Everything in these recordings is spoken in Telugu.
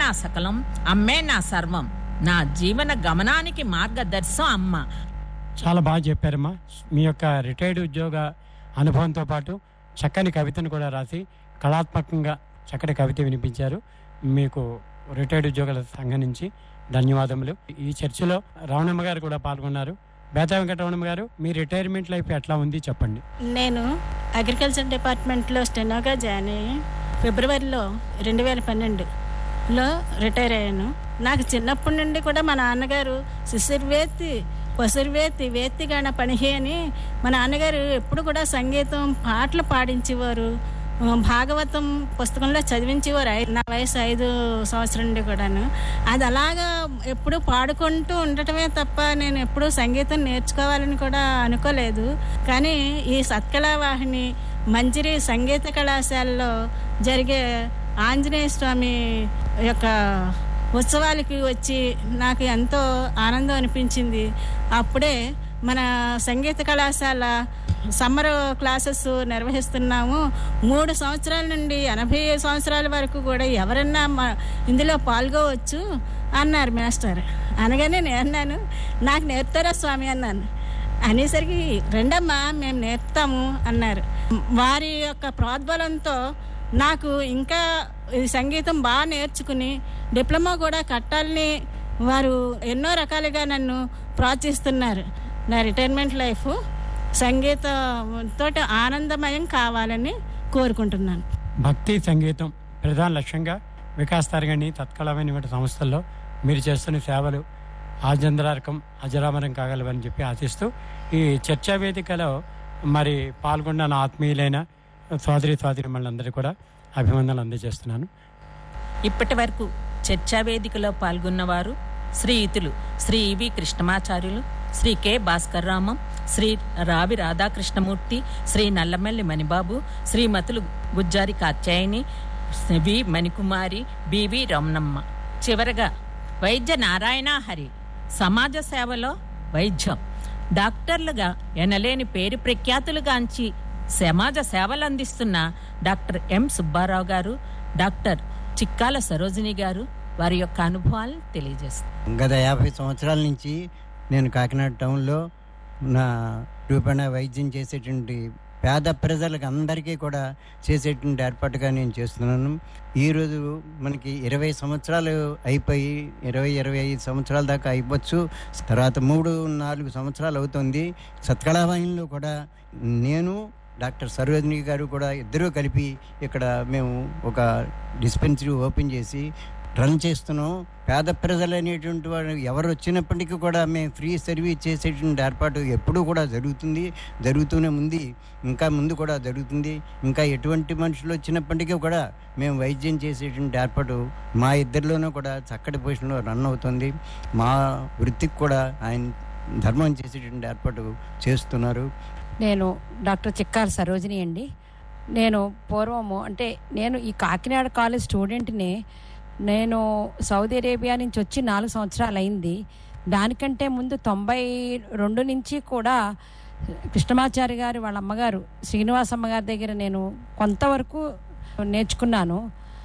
నా సకలం అమ్మే నా సర్వం నా జీవన గమనానికి మార్గదర్శం అమ్మ చాలా బాగా చెప్పారమ్మా మీ యొక్క రిటైర్డ్ ఉద్యోగ అనుభవంతో పాటు చక్కని కవితను కూడా రాసి కళాత్మకంగా చక్కటి కవిత వినిపించారు మీకు రిటైర్డ్ ఉద్యోగుల సంఘం నుంచి ధన్యవాదములు ఈ చర్చలో రమణమ్మ గారు కూడా పాల్గొన్నారు బేతా వెంకటరమణమ్మ గారు మీ రిటైర్మెంట్ లైఫ్ ఎట్లా ఉంది చెప్పండి నేను అగ్రికల్చర్ డిపార్ట్మెంట్లో స్టెనోగా జాయిన్ అయ్యి ఫిబ్రవరిలో రెండు వేల పన్నెండులో రిటైర్ అయ్యాను నాకు చిన్నప్పటి నుండి కూడా మా నాన్నగారు శిశిర్వేత్తి పసురువేత్తి వేత్తిగాన పనిహి అని మా నాన్నగారు ఎప్పుడు కూడా సంగీతం పాటలు పాడించేవారు ఆ, భాగవతం పుస్తకంలో చదివించేవారు ఐ- నా వయసు ఐదు సంవత్సరం నుండి కూడాను అది అలాగా ఎప్పుడు పాడుకుంటూ ఉండటమే తప్ప నేను ఎప్పుడూ సంగీతం నేర్చుకోవాలని కూడా అనుకోలేదు కానీ ఈ సత్కళావాహిని మంజిరి సంగీత కళాశాలలో జరిగే ఆంజనేయ స్వామి యొక్క ఉత్సవాలకి వచ్చి నాకు ఎంతో ఆనందం అనిపించింది అప్పుడే మన సంగీత కళాశాల సమ్మర్ క్లాసెస్ నిర్వహిస్తున్నాము మూడు సంవత్సరాల నుండి ఎనభై సంవత్సరాల వరకు కూడా ఎవరన్నా మా- ఇందులో పాల్గొవచ్చు అన్నారు మాస్టర్ అనగానే నేను అన్నాను నాకు నేర్పుతారా స్వామి అన్నాను అనేసరికి రెండమ్మా మేము నేర్పుతాము అన్నారు వారి యొక్క ప్రోద్బలంతో నాకు ఇంకా ఈ సంగీతం బాగా నేర్చుకుని డిప్లొమా కూడా కట్టాలని వారు ఎన్నో రకాలుగా నన్ను ప్రోత్సహిస్తున్నారు నా రిటైర్మెంట్ లైఫ్ సంగీతంతో ఆనందమయం కావాలని కోరుకుంటున్నాను భక్తి సంగీతం ప్రధాన లక్ష్యంగా వికాస్ తరగని తత్కాలమైన వంటి సంస్థల్లో మీరు చేస్తున్న సేవలు ఆజంద్రారకం అజరామరం కాగలవని చెప్పి ఆశిస్తూ ఈ చర్చా వేదికలో మరి పాల్గొన్న నా ఆత్మీయులైన సోదరి సోదరి మనందరికీ కూడా అభివందనలు అందజేస్తున్నాను ఇప్పటి వరకు చర్చా వేదికలో పాల్గొన్నవారు శ్రీయుతులు శ్రీ ఇవి కృష్ణమాచార్యులు శ్రీ కె భాస్కర్ రామం శ్రీ రావి రాధాకృష్ణమూర్తి శ్రీ నల్లమల్లి మణిబాబు శ్రీమతులు గుజ్జారి కాత్యాయని వి మణికుమారి బివి రమణమ్మ చివరగా వైద్య నారాయణ హరి సమాజ సేవలో వైద్యం డాక్టర్లుగా ఎనలేని పేరు ప్రఖ్యాతులుగాంచి సమాజ సేవలు అందిస్తున్న డాక్టర్ ఎం సుబ్బారావు గారు డాక్టర్ చిక్కాల సరోజిని గారు వారి యొక్క అనుభవాలను తెలియజేస్తారు గత యాభై సంవత్సరాల నుంచి నేను కాకినాడ టౌన్లో నా రూపణ వైద్యం చేసేటువంటి పేద ప్రజలకు అందరికీ కూడా చేసేటువంటి ఏర్పాటుగా నేను చేస్తున్నాను ఈరోజు మనకి ఇరవై సంవత్సరాలు అయిపోయి ఇరవై ఇరవై ఐదు సంవత్సరాల దాకా అయిపోవచ్చు తర్వాత మూడు నాలుగు సంవత్సరాలు అవుతుంది సత్కళావాహినిలో కూడా నేను డాక్టర్ సరోజిని గారు కూడా ఇద్దరూ కలిపి ఇక్కడ మేము ఒక డిస్పెన్సరీ ఓపెన్ చేసి రన్ చేస్తున్నాం పేద ప్రజలు అనేటువంటి వారు ఎవరు వచ్చినప్పటికీ కూడా మేము ఫ్రీ సర్వీస్ చేసేటువంటి ఏర్పాటు ఎప్పుడూ కూడా జరుగుతుంది జరుగుతూనే ఉంది ఇంకా ముందు కూడా జరుగుతుంది ఇంకా ఎటువంటి మనుషులు వచ్చినప్పటికీ కూడా మేము వైద్యం చేసేటువంటి ఏర్పాటు మా ఇద్దరిలోనూ కూడా చక్కటి పొజిషన్లో రన్ అవుతుంది మా వృత్తికి కూడా ఆయన ధర్మం చేసేటువంటి ఏర్పాటు చేస్తున్నారు నేను డాక్టర్ చిక్కాల సరోజిని అండి నేను పూర్వము అంటే నేను ఈ కాకినాడ కాలేజ్ స్టూడెంట్ని నేను సౌదీ అరేబియా నుంచి వచ్చి నాలుగు సంవత్సరాలు అయింది దానికంటే ముందు తొంభై రెండు నుంచి కూడా కృష్ణమాచారి గారు వాళ్ళ అమ్మగారు శ్రీనివాసమ్మ గారి దగ్గర నేను కొంతవరకు నేర్చుకున్నాను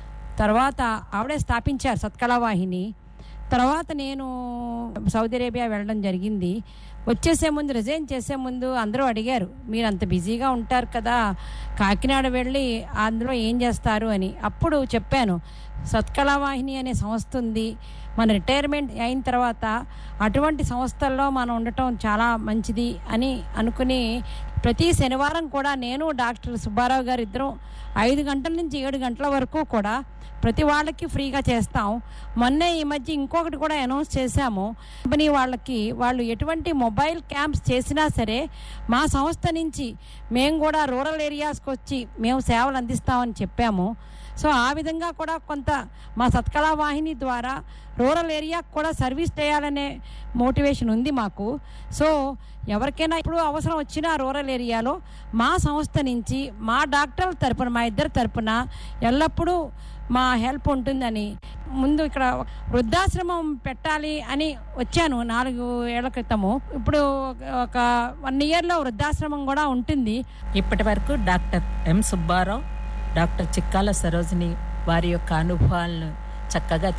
తర్వాత ఆవిడే స్థాపించారు సత్కళావాహిని తర్వాత నేను సౌదీ అరేబియా వెళ్ళడం జరిగింది వచ్చేసే ముందు రిజైన్ చేసే ముందు అందరూ అడిగారు మీరు అంత బిజీగా ఉంటారు కదా కాకినాడ వెళ్ళి అందులో ఏం చేస్తారు అని అప్పుడు చెప్పాను సత్కళావాహిని అనే సంస్థ ఉంది మన రిటైర్మెంట్ అయిన తర్వాత అటువంటి సంస్థల్లో మనం ఉండటం చాలా మంచిది అని అనుకుని ప్రతి శనివారం కూడా నేను డాక్టర్ సుబ్బారావు గారు ఇద్దరం ఐదు గంటల నుంచి ఏడు గంటల వరకు కూడా ప్రతి వాళ్ళకి ఫ్రీగా చేస్తాం మొన్నే ఈ మధ్య ఇంకొకటి కూడా అనౌన్స్ చేశాము కంపెనీ వాళ్ళకి వాళ్ళు ఎటువంటి మొబైల్ క్యాంప్స్ చేసినా సరే మా సంస్థ నుంచి మేము కూడా రూరల్ ఏరియాస్కి వచ్చి మేము సేవలు అందిస్తామని చెప్పాము సో ఆ విధంగా కూడా కొంత మా సత్కళా వాహిని ద్వారా రూరల్ ఏరియాకు కూడా సర్వీస్ చేయాలనే మోటివేషన్ ఉంది మాకు సో ఎవరికైనా ఇప్పుడు అవసరం వచ్చినా రూరల్ ఏరియాలో మా సంస్థ నుంచి మా డాక్టర్ల తరపున మా ఇద్దరి తరపున ఎల్లప్పుడూ మా హెల్ప్ ఉంటుందని ముందు ఇక్కడ వృద్ధాశ్రమం పెట్టాలి అని వచ్చాను నాలుగు ఏళ్ల క్రితము ఇప్పుడు ఒక వన్ ఇయర్లో వృద్ధాశ్రమం కూడా ఉంటుంది ఇప్పటి వరకు doctor M Subbarao doctor Chikkala Sarojini వారి యొక్క అనుభవాలను చక్కగా